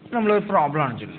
നമ്മളൊരു പ്രോബ്ലമാണ് ചെയ്യുന്നത്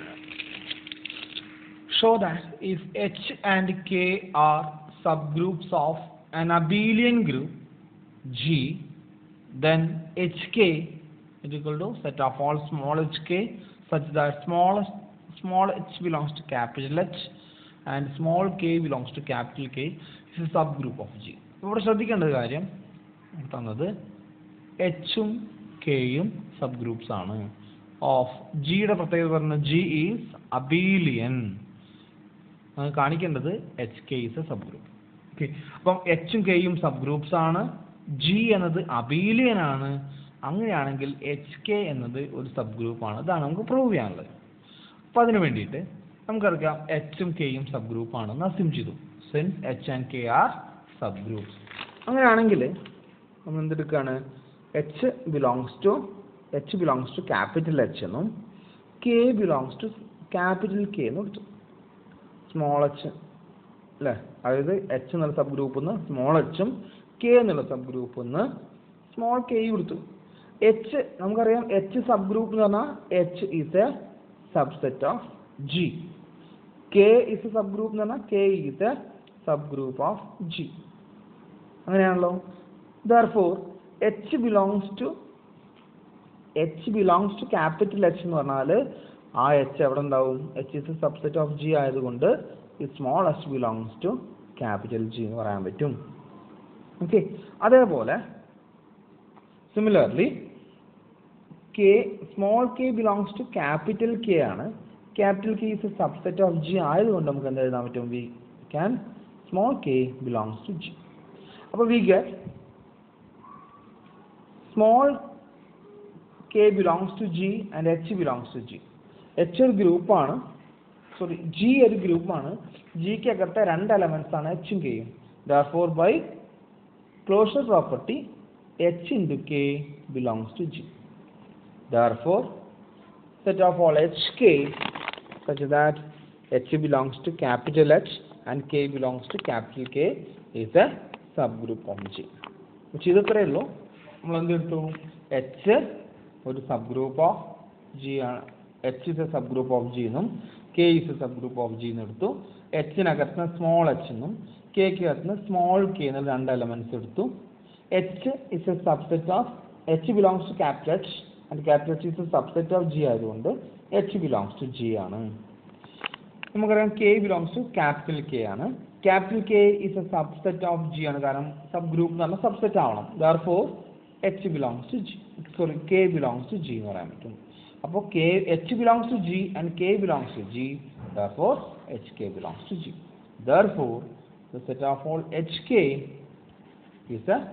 show that if H and K are subgroups of an abelian group G, then HK is equal to set of all small hk such that small small h belongs to capital H and small k belongs to capital K is a subgroup of G. ഇവിടെ ശ്രദ്ധിക്കേണ്ട ഒരു കാര്യം തന്നത് എച്ചും കെയും subgroups ആണ് of ജിയുടെ പ്രത്യേകത പറഞ്ഞ ജി ഈസ് അബീലിയൻ അത് കാണിക്കേണ്ടത് H K is a subgroup okay അപ്പം എച്ചും കെയും സബ് ഗ്രൂപ്പ്സ് ആണ് ജി എന്നത് അബീലിയൻ ആണ് അങ്ങനെയാണെങ്കിൽ എച്ച് കെ എന്നത് ഒരു സബ് ഗ്രൂപ്പാണ് ഇതാണ് നമുക്ക് പ്രൂവ് ചെയ്യാനുള്ളത് അപ്പോൾ അതിന് വേണ്ടിയിട്ട് നമുക്കറിയാം എച്ചും കെയും സബ് ഗ്രൂപ്പ് ആണെന്ന് അസ്യൂം ചെയ്തു since H and K are subgroups അങ്ങനെയാണെങ്കിൽ നമ്മൾ എന്തെടുക്കുകയാണ് H belongs to H belongs to capital H എന്നും K belongs to capital K എന്നും എടുത്തു സ്മോൾ എച്ച് അല്ലേ അതായത് എച്ച് എന്നുള്ള സബ് ഗ്രൂപ്പിൽ നിന്ന് സ്മോൾ എച്ചും കെ എന്നുള്ള സബ് ഗ്രൂപ്പിൽ നിന്ന് സ്മോൾ കെയും എടുത്തു എച്ച് നമുക്കറിയാം എച്ച് സബ് ഗ്രൂപ്പ് എന്ന് പറഞ്ഞാൽ H is a subset of G K is a subgroup എന്ന് പറഞ്ഞാൽ K is a subgroup of G അങ്ങനെയാണല്ലോ therefore H belongs to H belongs to capital H എന്ന് പറഞ്ഞാൽ ആ H എവിടെ ഉണ്ടാവും H is a subset of G ആയതുകൊണ്ട് ഈ small H belongs to capital G എന്ന് പറയാൻ പറ്റും ഓക്കെ അതേപോലെ similarly K small K belongs to capital K ആണ് capital K is a subset of G ആയതുകൊണ്ട് നമുക്ക് എന്ത് എഴുതാൻ പറ്റും we can small K belongs to G അപ്പോൾ we get small K belongs to G and H belongs to G H ഒരു ഗ്രൂപ്പാണ് sorry G ഒരു ഗ്രൂപ്പാണ് ജിക്ക് അകത്തെ രണ്ട് എലമെന്റ്സ് ആണ് എച്ചും കെയും therefore by closure property H into K belongs to G therefore set of all hk such that h belongs to capital H and k belongs to capital K is a subgroup of G. പക്ഷെ ഇതത്രേ ഉള്ളൂ നമ്മൾ എന്ത് എടുത്തു H ഒരു subgroup of G ആണ് H is a subgroup of G എന്നും K is a subgroup of G എന്ന് എടുത്തു എച്ചിനകത്ത് സ്മോൾ എച്ച് എന്നും കെക്ക് അകത്ത് സ്മോൾ കെ എന്ന രണ്ട് എലമെന്റ്സ് എടുത്തു H is a subset of H belongs to capital H and capital H is a subset of G ആയതുകൊണ്ട് H belongs to G ആണ് നമുക്കറിയാം K belongs to capital K ആണ് capital K is a subset of G ആണ് കാരണം subgroup എന്ന് പറഞ്ഞാൽ subset ആവണം therefore H belongs to G sorry K belongs to G എന്ന് പറയാൻ പറ്റും അപ്പോൾ K H belongs to G and K belongs to G therefore H K belongs to G therefore the set of all H K is a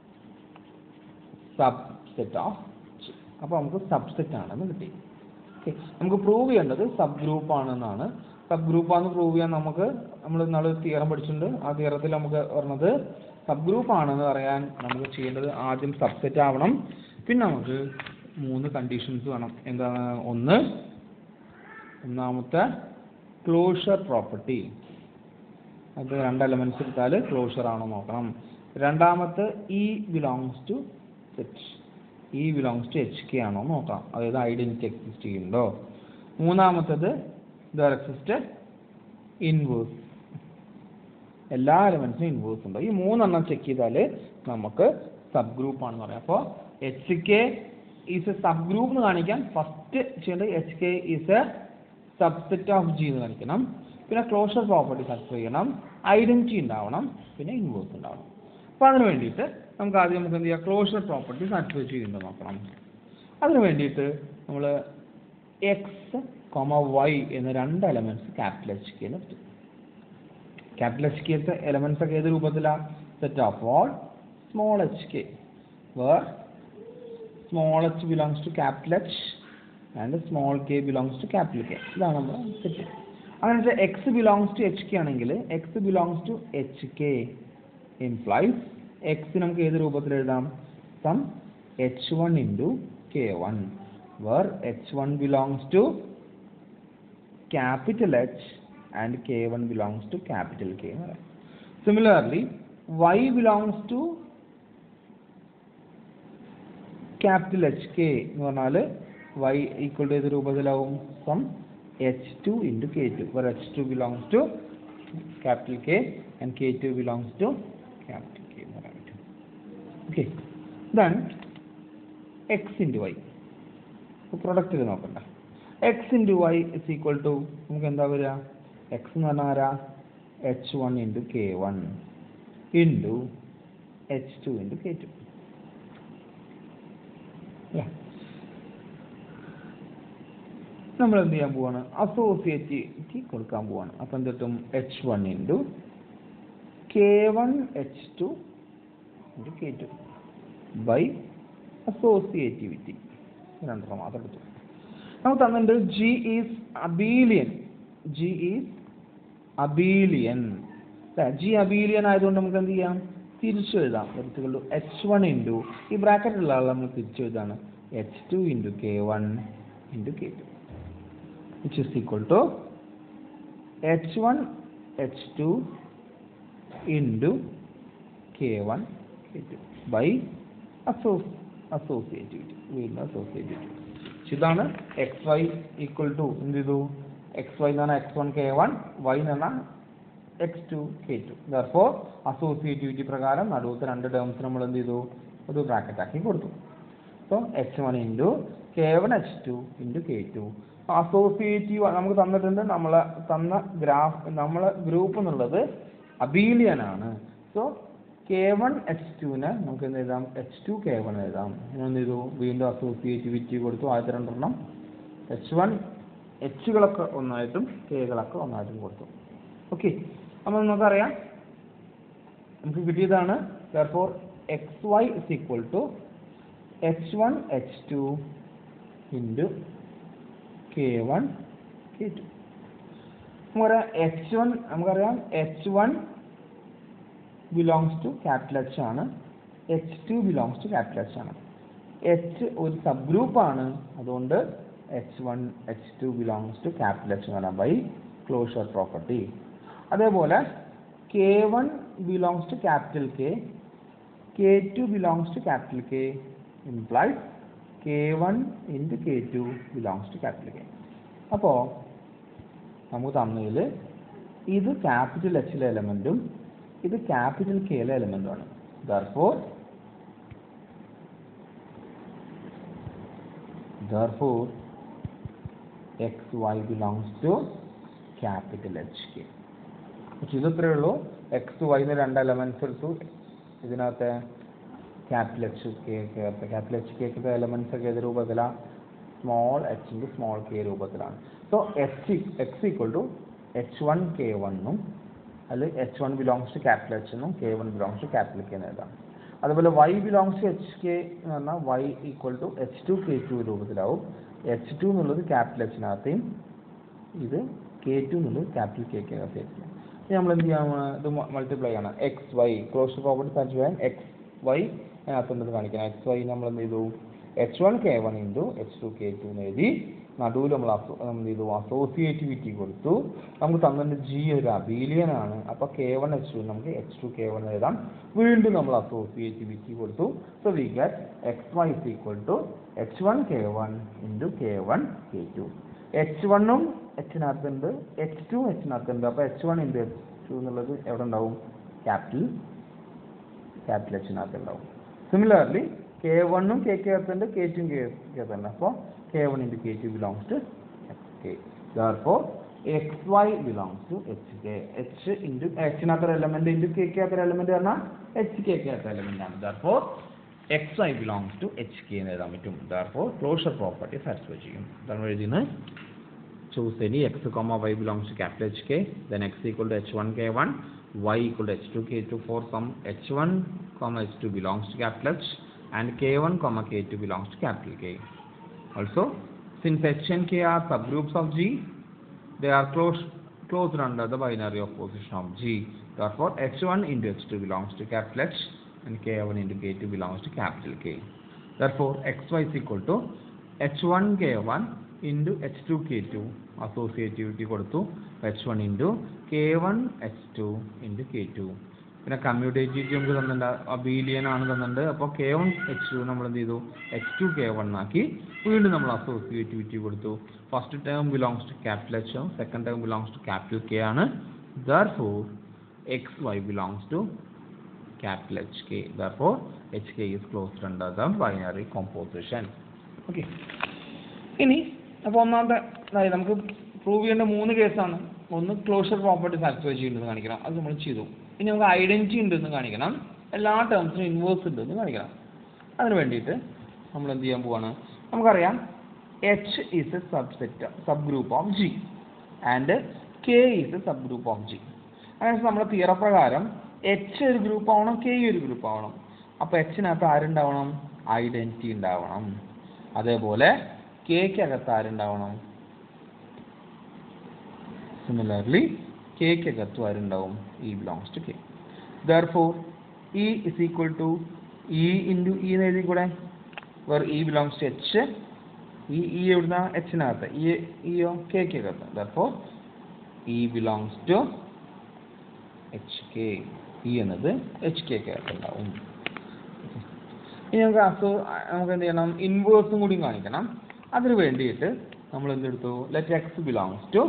subset of G അപ്പോൾ നമുക്ക് subset ആണെന്ന് കിട്ടി okay നമുക്ക് prove ചെയ്യേണ്ടത് subgroup ആണെന്നാണ് subgroup ആണെന്ന് prove ചെയ്യാൻ നമുക്ക് നമ്മൾ ഇന്നാൾ തിയറം പഠിച്ചിട്ടുണ്ട് ആ തിയറത്തിൽ നമുക്ക് പറഞ്ഞത് സബ് ഗ്രൂപ്പ് ആണെന്ന് പറയാൻ നമുക്ക് ചെയ്യേണ്ടത് ആദ്യം സബ്സെറ്റ് ആവണം പിന്നെ നമുക്ക് മൂന്ന് കണ്ടീഷൻസ് വേണം എന്താണ് ഒന്ന് ഒന്നാമത്തെ ക്ലോഷർ പ്രോപ്പർട്ടി അത് രണ്ട് എലമെന്റ്സ് എടുത്താൽ ക്ലോഷർ ആണോ നോക്കണം രണ്ടാമത്തെ e belongs to set e belongs to H K ആണോ നോക്കാം അതായത് ഐഡന്റിറ്റി എക്സിസ്റ്റ് ചെയ്യുന്നുണ്ടോ മൂന്നാമത്തത് ദർ എക്സിസ്റ്റ് ഇൻവേഴ്സ് എല്ലാ എലമെന്റ്സിനും ഇൻവേഴ്സ് ഉണ്ടോ ഈ മൂന്നെണ്ണം ചെക്ക് ചെയ്താൽ നമുക്ക് സബ് ഗ്രൂപ്പ് ആണെന്ന് പറയാം അപ്പോൾ H K is a subgroup എന്ന് കാണിക്കാൻ ഫസ്റ്റ് ചെയ്യേണ്ടത് H K is a subset of G എന്ന് കാണിക്കണം പിന്നെ ക്ലോഷർ പ്രോപ്പർട്ടി സാറ്റിസ്ഫൈ ചെയ്യണം ഐഡന്റിറ്റി ഉണ്ടാവണം പിന്നെ ഇൻവേഴ്സ് ഉണ്ടാവണം അപ്പോൾ അതിന് വേണ്ടിയിട്ട് നമുക്ക് ആദ്യം നമുക്ക് എന്ത് ചെയ്യാം ക്ലോഷർ പ്രോപ്പർട്ടി സാറ്റിസ്ഫൈ ചെയ്യുന്നുണ്ടോ നോക്കണം അതിന് വേണ്ടിയിട്ട് നമ്മൾ എക്സ് കോമ വൈ എന്ന രണ്ട് എലമെന്റ്സ് ക്യാപിറ്റൽ എച്ച് കെ എടുത്തു ക്യാപിറ്റൽ എച്ച് കെത്തെ എലമെന്റ്സ് ഒക്കെ ഏത് രൂപത്തിലാണ് set of all small H K where small H belongs to capital H and small K belongs to capital K ഇതാണ് നമ്മൾ സെറ്റ് അങ്ങനെ വെച്ചാൽ X belongs to H K ആണെങ്കിൽ X belongs to H K implies X നമുക്ക് ഏത് രൂപത്തിൽ എഴുതാം some H one into K one where H one belongs to capital H and K one belongs to capital K എന്ന് പറയാം similarly Y belongs to capital H K എന്ന് പറഞ്ഞാൽ Y equal to ഏത് രൂപത്തിലാവും some H two into K two where H two belongs to capital K and K two belongs to capital K എന്ന് പറയാൻ പറ്റും okay ഇതാണ് X into Y പ്രൊഡക്റ്റിൽ നോക്കണ്ട X into Y is equal to നമുക്ക് എന്താ വരിക എക്സ് എന്ന് പറഞ്ഞാൽ ആരാ H one into K one into H two into K two നമ്മൾ എന്ത് ചെയ്യാൻ പോവാണ് അസോസിയേറ്റിവിറ്റി കൊടുക്കാൻ പോവാണ് അപ്പം എന്ത് കിട്ടും H one into K one H two into K two by associativity രണ്ടെണ്ണം മാത്രം എടുത്തു നമുക്ക് തന്നിട്ടുണ്ട് G is abelian G is abelian G abelian ആയതുകൊണ്ട് നമുക്ക് എന്ത് ചെയ്യാം തിരിച്ചു എഴുതാം എടുത്തുകൊള്ളു എച്ച് വൺ ഇൻറ്റു ഈ ബ്രാക്കറ്റിലുള്ള ആൾ നമ്മൾ തിരിച്ചു എഴുതാണ് H two into K one into K two which is equal to H one H two into K one K two by അസോസ് അസോസിയേറ്റിവിറ്റി വീണ്ടും അസോസിയേറ്റിവിറ്റി ഇതാണ് എക്സ് വൈ ഈക്വൽ ടു എന്ത് ചെയ്തു എക്സ് വൈ എന്ന് പറഞ്ഞാൽ X one K one Y എന്ന് പറഞ്ഞാൽ X two K two therefore associativity പ്രകാരം നടുവത്തെ രണ്ട് ടേംസ് നമ്മൾ എന്ത് ചെയ്തു ഒരു ബ്രാക്കറ്റ് ആക്കി കൊടുത്തു so H one into K one H two into K two associative നമുക്ക് തന്നിട്ടുണ്ട് നമ്മൾ തന്ന ഗ്രാഫ് നമ്മളെ ഗ്രൂപ്പ് എന്നുള്ളത് അബീലിയൻ ആണ് സോ കെ വൺ എച്ച് ടുവിന് നമുക്ക് എന്ത് എഴുതാം എച്ച് ടു കെ വൺ എഴുതാം പിന്നെ എന്ത് ചെയ്തു വീണ്ടും അസോസിയേറ്റിവിറ്റി കൊടുത്തു ആദ്യത്തെ രണ്ടെണ്ണം എച്ച് വൺ എച്ചുകളൊക്കെ ഒന്നായിട്ടും കെകളൊക്കെ ഒന്നായിട്ടും കൊടുത്തു ഓക്കെ അപ്പോൾ നമുക്കറിയാം നമുക്ക് കിട്ടിയതാണ് therefore X Y is equal to H one H two into K one K two നമുക്കറിയാം എച്ച് വൺ നമുക്കറിയാം H one belongs to capital H ആണ് H two belongs to capital H ആണ് H ഒരു subgroup ആണ് അതുകൊണ്ട് H one H two belongs to capital H എന്ന് പറയാം by closure property അതേപോലെ K one belongs to capital K K two belongs to capital K implies K one into K two belongs to capital K അപ്പോൾ നമുക്ക് തന്നതിൽ ഇത് capital എച്ചിലെ എലമെൻറ്റും ഇത് capital കെയിലെ എലമെൻറ്റുമാണ് therefore therefore X Y belongs to capital H K പക്ഷെ ഇതിത്രയേ ഉള്ളൂ X വൈന്ന് രണ്ട് എലമെൻറ്റ്സ് എടുത്തു ഇതിനകത്തെ capital H K capital H കെക്കത്തെ എലമെൻറ്റ്സ് ഒക്കെ ഏത് രൂപത്തിലാണ് സ്മോൾ എച്ചിൻ്റെ സ്മോൾ കെ രൂപത്തിലാണ് so H X equal to H one K വണ്ണും അതിൽ H one belongs to capital H എന്നും K one belongs to capital K എന്ന് എഴുതാം അതുപോലെ Y belongs to H K എന്ന് പറഞ്ഞാൽ Y equal to H two K two രൂപത്തിലാവും H two എന്നുള്ളത് ക്യാപിറ്റൽ എച്ചിനകത്തെയും ഇത് കെ ടു എന്നുള്ളത് ക്യാപിറ്റൽ കെ കെ അകത്തേക്കും ഇനി നമ്മൾ എന്ത് ചെയ്യാം ഇത് മൾട്ടിപ്ലൈ ആണ് X Y close property satisfy ചെയ്യാൻ എക്സ് വൈ അതിനകത്തുണ്ടെന്ന് കാണിക്കണം എക്സ് വൈ നമ്മൾ എന്ത് ചെയ്തു H one K one into H two K two എന്ന് എഴുതി നടുവിൽ നമ്മൾ അസോ നമ്മൾ എന്ത് ചെയ്തു അസോസിയേറ്റിവിറ്റി കൊടുത്തു നമുക്ക് തന്നിട്ട് ജി ഒരു അബീലിയൻ ആണ് അപ്പോൾ കെ വൺ എച്ച് ടു നമുക്ക് എച്ച് ടു കെ വൺ എഴുതാം വീണ്ടും നമ്മൾ അസോസിയേറ്റിവിറ്റി കൊടുത്തു so we get X Y is equal to H one K one into K one K two H വണ്ണും എച്ചിനകത്തുണ്ട് എച്ച് ടു എച്ചിനകത്തുണ്ട് അപ്പോൾ H one into H two എന്നുള്ളത് എവിടെ ഉണ്ടാവും ക്യാപിറ്റൽ ക്യാപിറ്റൽ എച്ചിനകത്ത് ഉണ്ടാവും സിമിലർലി കെ വണ്ണും കെ കെ അകത്തുണ്ട് കെ ടും കെ കെ അകത്തുണ്ട് അപ്പോൾ K one into K two belongs to X K therefore X Y belongs to H K H into എച്ചിനകത്തൊരു എലമെൻറ്റ് ഇൻറ്റു കെ കെ അകത്തൊരു element പറഞ്ഞാൽ എച്ച് കെ കെ അകത്ത element ആണ് therefore X Y belongs to H K എന്ന് എഴുതാൻ പറ്റും therefore closure property satisfy ചെയ്യും അതാണ് എഴുതുന്നത് choose any x comma y belongs to capital HK, then x equal to h1 k1, y equal to h2 k2 for some h1 comma h2 belongs to capital H and k1 comma k2 belongs to capital K. Also, since h and k are subgroups of G, they are close closed under the binary opposition of G. Therefore, h1 into h2 belongs to capital H and k1 into k2 belongs to capital K. Therefore, xy is equal to h1 k1 into H two K two associativity കൊടുത്തു H one into K one H two into K two പിന്നെ commutative നമുക്ക് തന്നിട്ടുണ്ട് Abelian ആണ് തന്നിട്ടുണ്ട് അപ്പോൾ K one H to നമ്മൾ എന്ത് ചെയ്തു എച്ച് ടു കെ വൺ ആക്കി വീണ്ടും നമ്മൾ അസോസിയേറ്റിവിറ്റി കൊടുത്തു first term belongs to capital H second term belongs to capital K ആണ് therefore X Y belongs to capital HK. Therefore, HK is closed under the binary composition. Okay. ഇനി അപ്പോൾ ഒന്നാമത്തെ അതായത് നമുക്ക് പ്രൂവ് ചെയ്യേണ്ട മൂന്ന് കേസാണ് ഒന്ന് ക്ലോഷർ പ്രോപ്പർട്ടി സാറ്റിസ്ഫൈ ചെയ്യുന്നത് കാണിക്കണം അത് നമ്മൾ ചെയ്തു ഇനി നമുക്ക് ഐഡന്റിറ്റി ഉണ്ടെന്ന് കാണിക്കണം എല്ലാ ടേംസിനും ഇൻവേഴ്സ് ഉണ്ടെന്ന് കാണിക്കണം അതിന് വേണ്ടിയിട്ട് നമ്മൾ എന്ത് ചെയ്യാൻ പോവാണ് നമുക്കറിയാം H is a subset subgroup of G and K is a subgroup of G അങ്ങനെ നമ്മുടെ തിയറ പ്രകാരം എച്ച് ഒരു ഗ്രൂപ്പ് ആവണം കെ ഒരു ഗ്രൂപ്പ് ആവണം അപ്പോൾ എച്ചിനകത്ത് ആരുണ്ടാവണം ഐഡന്റിറ്റി ഉണ്ടാവണം അതേപോലെ കെക്കകത്ത് ആരുണ്ടാവണം സിമിലർലി കെക്കകത്തും ആരുണ്ടാവും E belongs to K therefore E is equal to E into E എന്ന് എഴുതി കൂടെ where E belongs to H ഈ ഇ എവിടുന്ന എച്ചിനകത്ത് ഇ ഇയോ കെക്കകത്ത് therefore E belongs to H K E എന്നത് എച്ച് കെ അകത്ത് ഉണ്ടാവും ഇനി നമുക്ക് അസോ നമുക്ക് എന്ത് ചെയ്യണം ഇൻവേഴ്സും കൂടി കാണിക്കണം അതിന് വേണ്ടിയിട്ട് നമ്മൾ എന്തെടുത്തു let X belongs to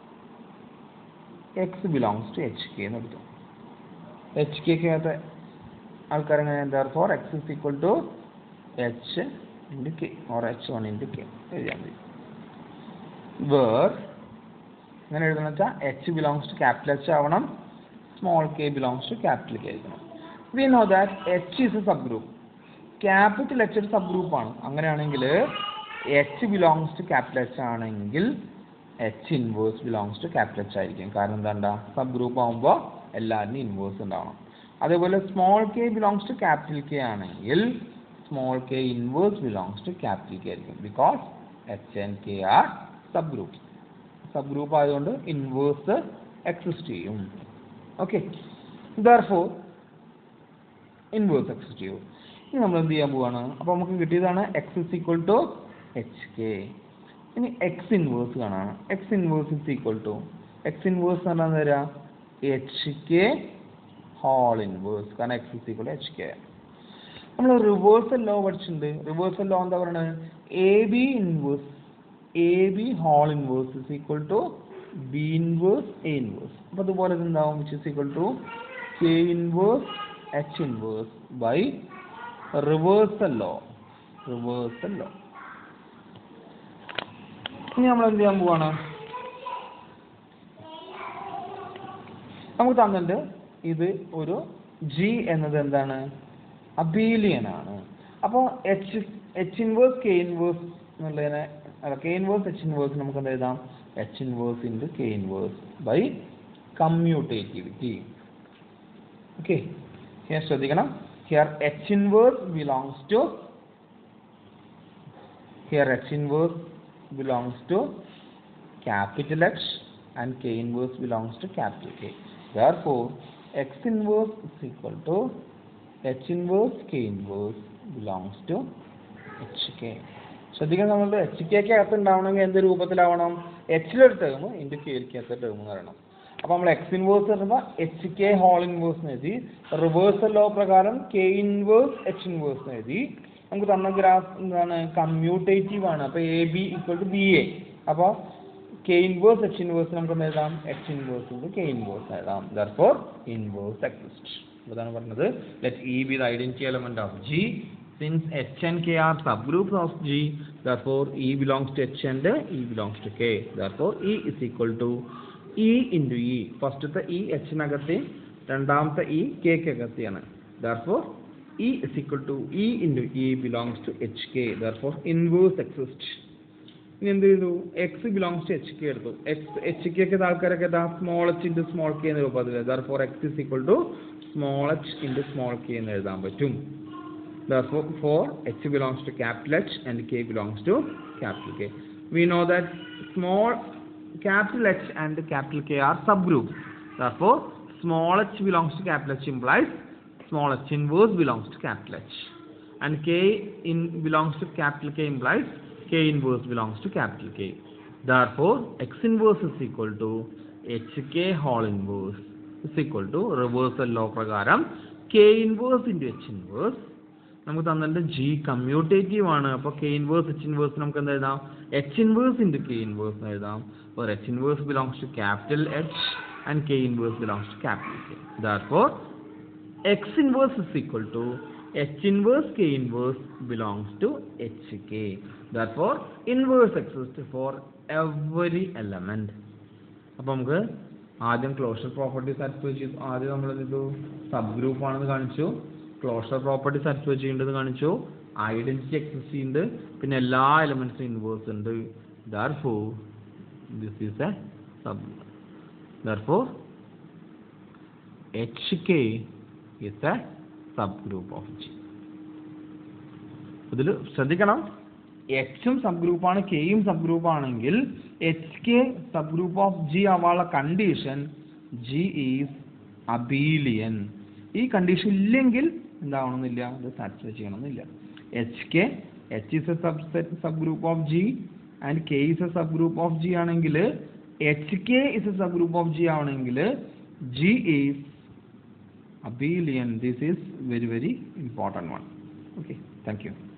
X belongs to H K എന്ന് എടുത്തു എച്ച് കെക്കകത്ത് ആൾക്കാരെങ്ങനെ എന്താ for X is equal to H into K or H one into K എഴുതിയാൽ മതി വേർ എങ്ങനെ എഴുതണം വെച്ചാൽ H belongs to capital H ആവണം small K belongs to capital K ആയിരിക്കണം we know that H is a subgroup capital H ഒരു സബ് ഗ്രൂപ്പാണ് അങ്ങനെയാണെങ്കിൽ H belongs to capital H ആണെങ്കിൽ H inverse belongs to capital H ആയിരിക്കും കാരണം എന്താ സബ് ഗ്രൂപ്പ് ആകുമ്പോൾ എല്ലാവരും ഇൻവേഴ്സ് ഉണ്ടാവണം അതേപോലെ small K belongs to capital K ആണെങ്കിൽ small k inverse belongs to capital K ആയിരിക്കും because H and K are subgroup subgroup ആയതുകൊണ്ട് ഇൻവേഴ്സ് എക്സിസ്റ്റ് ചെയ്യും ഓക്കെ ദർഫോർ ഇൻവേഴ്സ് എക്സിസ്റ്റ് ചെയ്യും ഇനി നമ്മൾ എന്ത് ചെയ്യാൻ പോവാണ് അപ്പോൾ നമുക്ക് കിട്ടിയതാണ് X is equal to H K ഇനി എക്സ് ഇൻവേഴ്സ് കാണാണ് X inverse is equal to X inverse എന്ന് പറഞ്ഞാൽ തരാ എച്ച് കെ ഹോൾ ഇൻവേഴ്സ് കാരണം X is equal H K നമ്മൾ റിവേഴ്സൽ ലോ പഠിച്ചിട്ടുണ്ട് റിവേഴ്സൽ ലോ എന്താ പറയുന്നത് A B inverse A B whole inverse is equal to B inverse A inverse അപ്പോൾ അതുപോലെ എന്താവും which is equal to K inverse H inverse by reversal law reversal law ഇനി നമ്മൾ എന്ത് ചെയ്യാൻ പോവാണ് നമുക്ക് തന്നിട്ടുണ്ട് ഇത് ഒരു ജി എന്നത് എന്താണ് അബീലിയൻ ആണ് അപ്പോൾ H H inverse K inverse എന്നുള്ളതിനെ അല്ല കെ ഇൻവേഴ്സ് എച്ച് ഇൻവേഴ്സ് നമുക്ക് എന്ത് എഴുതാം H inverse into K inverse by commutativity okay here ശ്രദ്ധിക്കണം here H inverse belongs to here H inverse belongs to capital H and K inverse belongs to capital K. Therefore, X inverse is equal to H inverse K inverse belongs to HK. ശ്രദ്ധിക്കാൻ നമ്മളുടെ H കെക്ക് അകത്ത് ഉണ്ടാവണമെങ്കിൽ എന്ത് രൂപത്തിലാവണം എച്ചിലൊരു term into കെയിലേക്കകത്ത് term എന്ന് പറയണം അപ്പോൾ നമ്മൾ എക്സ് ഇൻവേഴ്സ് പറയുമ്പോൾ എച്ച് കെ ഹോൾ ഇൻവേഴ്സ് എന്ന് എഴുതി റിവേഴ്സൽ ലോ പ്രകാരം കെ ഇൻവേഴ്സ് എച്ച് ഇൻവേഴ്സ് എന്ന് എഴുതി നമുക്ക് തന്ന ഗ്രാഫ് എന്താണ് കമ്മ്യൂട്ടേറ്റീവ് ആണ് അപ്പോൾ A B equal to B A അപ്പോൾ കെ ഇൻവേഴ്സ് എച്ച് ഇൻവേഴ്സ് നമുക്ക് എന്ത് എഴുതാം എച്ച് ഇൻവേഴ്സ് കൊണ്ട് കെ ഇൻവേഴ്സ് എഴുതാം ദർഫോർ ഇൻവേഴ്സ് എക്സിസ്റ്റ് അതാണ് പറഞ്ഞത് let E be the identity element of G since H and K are subgroups of G therefore E belongs to H and E belongs to K therefore E is equal to E into E ഫസ്റ്റത്തെ E എച്ചിനകത്തെ രണ്ടാമത്തെ E കെക്കകത്തെയാണ് therefore E is equal to E into E belongs to H K therefore inverse exist ഇനി എന്ത് ചെയ്തു X belongs to H K എടുത്തു X H K ഒക്കെ ആൾക്കാരൊക്കെ ഇതാ small h into small k എന്ന് രൂപത്തിൽ therefore X is equal to small h into small k എന്ന് എഴുതാൻ പറ്റും therefore for h belongs to capital H and k belongs to capital K. We know that small capital H and capital K are subgroups. Therefore, small h belongs to capital H implies small h inverse belongs to capital H. And K in belongs to capital K implies K inverse belongs to capital K. Therefore, x inverse is equal to hk whole inverse is equal to reversal law പ്രകാരം K inverse into H inverse നമുക്ക് തന്നിട്ട് G commutative ആണ് അപ്പോൾ K inverse H inverse നമുക്ക് എന്താ എഴുതാം H inverse into K inverse എന്ന് എഴുതാം അപ്പോൾ H inverse belongs to capital H and K inverse belongs to capital K therefore X inverse is equal to H inverse K inverse belongs to H K therefore inverse exist for every element അപ്പോൾ നമുക്ക് ആദ്യം closure property satisfy ചെയ്തു ആദ്യം നമ്മൾ എന്ത് ചെയ്തു sub subgroup ആണെന്ന് കാണിച്ചു ക്ലോഷർ പ്രോപ്പർട്ടി സാറ്റിസ്ഫൈ ചെയ്യേണ്ടത് കാണിച്ചു ഐഡന്റിറ്റി എക്സിസ്റ്റ് ചെയ്യുന്നുണ്ട് പിന്നെ എല്ലാ എലമെന്റ്സും ഇൻവേഴ്സ് ഉണ്ട് therefore this is a sub therefore H K is a subgroup of G ഇതിൽ ശ്രദ്ധിക്കണം എച്ചും സബ് ഗ്രൂപ്പാണ് കെയും സബ് ഗ്രൂപ്പ് ആണെങ്കിൽ H K sub subgroup of G ആവാനുള്ള കണ്ടീഷൻ ജി ഈസ് അബീലിയൻ ഈ കണ്ടീഷൻ ഇല്ലെങ്കിൽ എന്താവണമെന്നില്ല ഇത് സാറ്റിസ്ഫൈ ചെയ്യണമെന്നില്ല H K H is a sub set sub subgroup of G and K is a subgroup of G ആണെങ്കിൽ H K is a subgroup of G ആവണമെങ്കിൽ G is abelian this is very very important one okay thank you